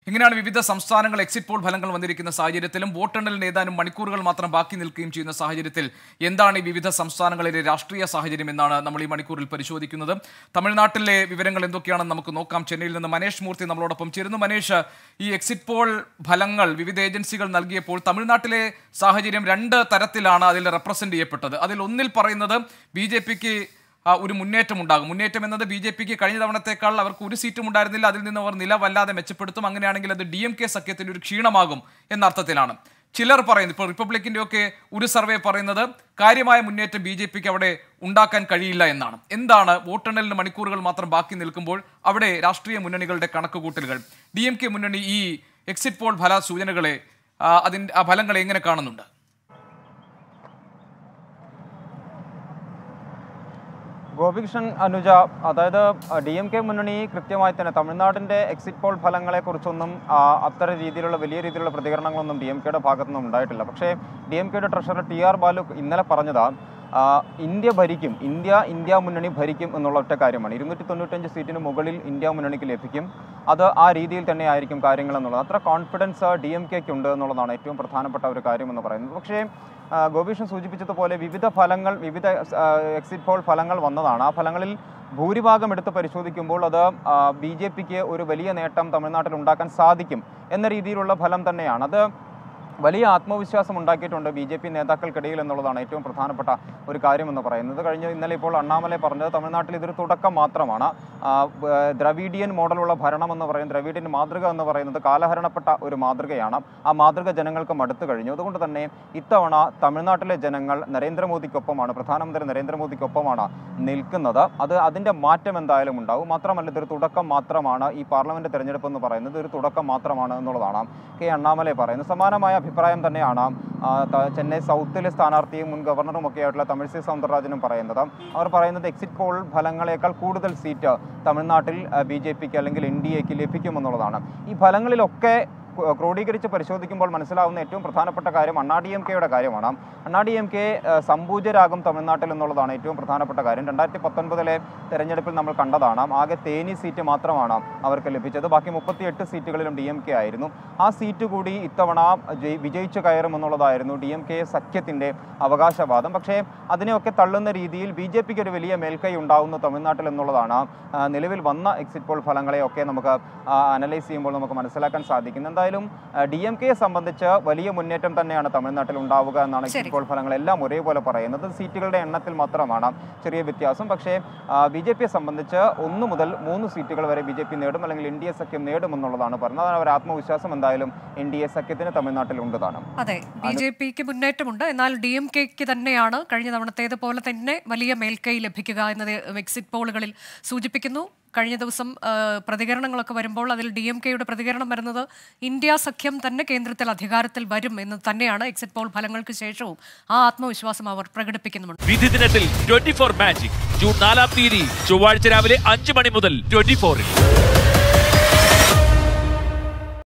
ഇങ്ങനെയാണ് വിവിധ സംസ്ഥാനങ്ങൾ എക്സിറ്റ് പോൾ ഫലങ്ങൾ വന്നിരിക്കുന്ന സാഹചര്യത്തിലും വോട്ടെണ്ണലിന് ഏതാനും മണിക്കൂറുകൾ മാത്രം ബാക്കി നിൽക്കുകയും ചെയ്യുന്ന സാഹചര്യത്തിൽ എന്താണ് ഈ വിവിധ സംസ്ഥാനങ്ങളിലെ രാഷ്ട്രീയ സാഹചര്യം എന്നാണ് നമ്മൾ ഈ മണിക്കൂറിൽ പരിശോധിക്കുന്നത് തമിഴ്നാട്ടിലെ വിവരങ്ങൾ എന്തൊക്കെയാണെന്ന് നമുക്ക് നോക്കാം ചെന്നൈയിൽ നിന്ന് മനേഷ് മൂർത്തി നമ്മളോടൊപ്പം ചേരുന്നു മനേഷ് ഈ എക്സിറ്റ് പോൾ ഫലങ്ങൾ വിവിധ ഏജൻസികൾ നൽകിയപ്പോൾ തമിഴ്നാട്ടിലെ സാഹചര്യം രണ്ട് തരത്തിലാണ് അതിൽ റെപ്രസെന്റ് ചെയ്യപ്പെട്ടത് അതിൽ ഒന്നിൽ പറയുന്നത് ബി ജെ പിക്ക് ആ, ഒരു മുന്നേറ്റം ഉണ്ടാകും മുന്നേറ്റം എന്നത് ബി ജെ പിക്ക് കഴിഞ്ഞ തവണത്തേക്കാൾ അവർക്ക് ഒരു സീറ്റും ഉണ്ടായിരുന്നില്ല അതിൽ നിന്ന് അവർ നില വല്ലാതെ മെച്ചപ്പെടുത്തും അങ്ങനെയാണെങ്കിൽ അത് ഡി എം കെ സഖ്യത്തിന് ഒരു ക്ഷീണമാകും എന്ന അർത്ഥത്തിലാണ് ചിലർ പറയുന്നു ഇപ്പോൾ റിപ്പബ്ലിക്കിന്റെ ഒക്കെ ഒരു സർവേ പറയുന്നത് കാര്യമായ മുന്നേറ്റം ബി ജെ പിക്ക് അവിടെ ഉണ്ടാക്കാൻ കഴിയില്ല എന്നാണ് എന്താണ് വോട്ടെണ്ണലിന് മണിക്കൂറുകൾ മാത്രം ബാക്കി നിൽക്കുമ്പോൾ അവിടെ രാഷ്ട്രീയ മുന്നണികളുടെ കണക്കുകൂട്ടലുകൾ ഡി എം കെ മുന്നണി ഈ എക്സിറ്റ് പോൾ ഫല സൂചനകളെ ആ, അതിന്റെ ആ ഫലങ്ങളെ എങ്ങനെ കാണുന്നുണ്ട് ഗോപികൃഷ്ണൻ അനുജ അതായത് ഡി എം കെ മുന്നണി കൃത്യമായി തന്നെ തമിഴ്നാടിൻ്റെ എക്സിറ്റ് പോൾ ഫലങ്ങളെക്കുറിച്ചൊന്നും ആ, അത്ര രീതിയിലുള്ള വലിയ രീതിയിലുള്ള പ്രതികരണങ്ങളൊന്നും ഡി എം കെയുടെ ഭാഗത്തുനിന്നും ഉണ്ടായിട്ടില്ല പക്ഷേ ഡി എം കെയുടെ ട്രഷറർ ടി ആർ ബാലു ഇന്നലെ പറഞ്ഞത് ആ, ഇന്ത്യ ഭരിക്കും ഇന്ത്യ ഇന്ത്യ മുന്നണി ഭരിക്കും എന്നുള്ള ഒറ്റ കാര്യമാണ് ഇരുന്നൂറ്റി തൊണ്ണൂറ്റഞ്ച് സീറ്റിന് മുകളിൽ ഇന്ത്യ മുന്നണിക്ക് ലഭിക്കും അത് ആ രീതിയിൽ തന്നെ ആയിരിക്കും കാര്യങ്ങൾ എന്നുള്ളത് അത്ര കോൺഫിഡൻസ് ഡി എം കെക്ക് ഉണ്ട് എന്നുള്ളതാണ് ഏറ്റവും പ്രധാനപ്പെട്ട ഒരു കാര്യം എന്ന് പറയുന്നത് പക്ഷേ ആ, ഗോപീഷൻ സൂചിപ്പിച്ചതുപോലെ വിവിധ ഫലങ്ങൾ വിവിധ എക്സിറ്റ് പോൾ ഫലങ്ങൾ വന്നതാണ് ആ ഫലങ്ങളിൽ ഭൂരിഭാഗം എടുത്ത് പരിശോധിക്കുമ്പോൾ അത് ബി ജെ പിക്ക് ഒരു വലിയ നേട്ടം തമിഴ്നാട്ടിൽ ഉണ്ടാക്കാൻ സാധിക്കും എന്ന രീതിയിലുള്ള ഫലം തന്നെയാണ് അത് വലിയ ആത്മവിശ്വാസം ഉണ്ടാക്കിയിട്ടുണ്ട് ബി ജെ പി നേതാക്കൾക്കിടയിൽ എന്നുള്ളതാണ് ഏറ്റവും പ്രധാനപ്പെട്ട ഒരു കാര്യമെന്ന് പറയുന്നത് കഴിഞ്ഞ ഇന്നലെ ഇപ്പോൾ അണ്ണാമലൈ പറഞ്ഞത് തമിഴ്നാട്ടിൽ ഇതൊരു തുടക്കം മാത്രമാണ് ആ, ബ- ദ്രവീഡിയൻ മോഡലുള്ള ഭരണം എന്ന് പറയുന്നത് ദ്രവീഡിയൻ മാതൃക എന്ന് പറയുന്നത് കാലഹരണപ്പെട്ട ഒരു മാതൃകയാണ് ആ മാതൃക ജനങ്ങൾക്ക് മടുത്തു കഴിഞ്ഞു അതുകൊണ്ട് തന്നെ ഇത്തവണ തമിഴ്നാട്ടിലെ ജനങ്ങൾ നരേന്ദ്രമോദിക്കൊപ്പമാണ് പ്രധാനമന്ത്രി നരേന്ദ്രമോദിക്കൊപ്പമാണ് നിൽക്കുന്നത് അത് അതിൻ്റെ മാറ്റം എന്തായാലും ഉണ്ടാവും മാത്രമല്ല ഇതൊരു തുടക്കം മാത്രമാണ് ഈ പാർലമെന്റ് തെരഞ്ഞെടുപ്പ് എന്ന് പറയുന്നത് ഒരു തുടക്കം മാത്രമാണ് എന്നുള്ളതാണ് കെ അണ്ണാമലൈ പറയുന്നത് സമാനമായ അഭിപ്രായം തന്നെയാണ് ആ, ത- ചെന്നൈ സൗത്തിലെ സ്ഥാനാർത്ഥിയും മുൻ ഗവർണറും ഒക്കെ ആയിട്ടുള്ള തമിഴിസൈ സൗന്ദരരാജനും പറയുന്നത് അവർ പറയുന്നത് എക്സിറ്റ് പോൾ ഫലങ്ങളെക്കാൾ കൂടുതൽ സീറ്റ് തമിഴ്നാട്ടിൽ ബി ജെ പിക്ക് അല്ലെങ്കിൽ എൻ ഡി എക്ക് ലഭിക്കുമെന്നുള്ളതാണ് ഈ ഫലങ്ങളിലൊക്കെ ക്രോ- ക്രോഡീകരിച്ച് പരിശോധിക്കുമ്പോൾ മനസ്സിലാവുന്ന ഏറ്റവും പ്രധാനപ്പെട്ട കാര്യം അണ്ണാ ഡി എം കെയുടെ കാര്യമാണ് അണ്ണാ ഡി എം കെ സംപൂജരാകും തമിഴ്നാട്ടിൽ എന്നുള്ളതാണ് ഏറ്റവും പ്രധാനപ്പെട്ട കാര്യം രണ്ടായിരത്തി പത്തൊൻപതിലെ തെരഞ്ഞെടുപ്പിൽ നമ്മൾ കണ്ടതാണ് ആകെ തേനി സീറ്റ് മാത്രമാണ് അവർക്ക് ലഭിച്ചത് ബാക്കി മുപ്പത്തിയെട്ട് സീറ്റുകളിലും ഡി എം കെ ആയിരുന്നു ആ സീറ്റ് കൂടി ഇത്തവണ ജയി- വിജയിച്ചു കയറും എന്നുള്ളതായിരുന്നു ഡി എം കെ സഖ്യത്തിൻ്റെ അവകാശവാദം പക്ഷേ അതിനെയൊക്കെ തള്ളുന്ന രീതിയിൽ ബി ജെ പിക്ക് ഒരു വലിയ മേൽക്കൈ ഉണ്ടാവുന്നു തമിഴ്നാട്ടിൽ എന്നുള്ളതാണ് ആ, നിലവിൽ വന്ന എക്സിറ്റ് പോൾ ഫലങ്ങളെയൊക്കെ നമുക്ക് അനലൈസ് ചെയ്യുമ്പോൾ നമുക്ക് മനസ്സിലാക്കാൻ സാധിക്കുന്നത് എന്തായാലും ഡി എം കെയെ സംബന്ധിച്ച് വലിയ മുന്നേറ്റം തന്നെയാണ് തമിഴ്നാട്ടിൽ ഉണ്ടാവുക എന്നാണ് ശരി. എക്സിറ്റ് പോൾ ഫലങ്ങളെല്ലാം ഒരേപോലെ പറയുന്നത് സീറ്റുകളുടെ എണ്ണത്തിൽ മാത്രമാണ് ചെറിയ വ്യത്യാസം പക്ഷേ ബി ജെ പിയെ സംബന്ധിച്ച് ഒന്ന് മുതൽ മൂന്ന് സീറ്റുകൾ വരെ ബി ജെ പി നേടും അല്ലെങ്കിൽ എൻ ഡി എ സഖ്യം നേടുമെന്നുള്ളതാണ് പറയുന്നത് അതാണ് ഒരു ആത്മവിശ്വാസം എന്തായാലും എൻ ഡി എ സഖ്യത്തിന് തമിഴ്നാട്ടിൽ ഉണ്ടതാണ് അതെ ബി ജെ പിക്ക് മുന്നേറ്റമുണ്ട് എന്നാൽ ഡി എം കെക്ക് തന്നെയാണ് കഴിഞ്ഞ തവണത്തേത് പോലെ തന്നെ വലിയ മേൽക്കൈ ലഭിക്കുക എന്നത് എക്സിറ്റ് പോളുകളിൽ സൂചിപ്പിക്കുന്നു കഴിഞ്ഞ ദിവസം ആ, പ്രതികരണങ്ങളൊക്കെ വരുമ്പോൾ അതിൽ ഡി എം കെയുടെ പ്രതികരണം വരുന്നത് ഇന്ത്യ സഖ്യം തന്നെ കേന്ദ്രത്തിൽ അധികാരത്തിൽ വരും എന്ന് തന്നെയാണ് എക്സിറ്റ് പോൾ ഫലങ്ങൾക്ക് ശേഷവും ആ ആത്മവിശ്വാസം അവർ പ്രകടിപ്പിക്കുന്നുമുണ്ട് വിധി ദിനത്തിൽ ട്വന്റി ഫോർ മാജിക് ജൂൺ നാലാം തീയതി ചൊവ്വാഴ്ച രാവിലെ അഞ്ച് മണി മുതൽ ട്വന്റി ഫോറിൽ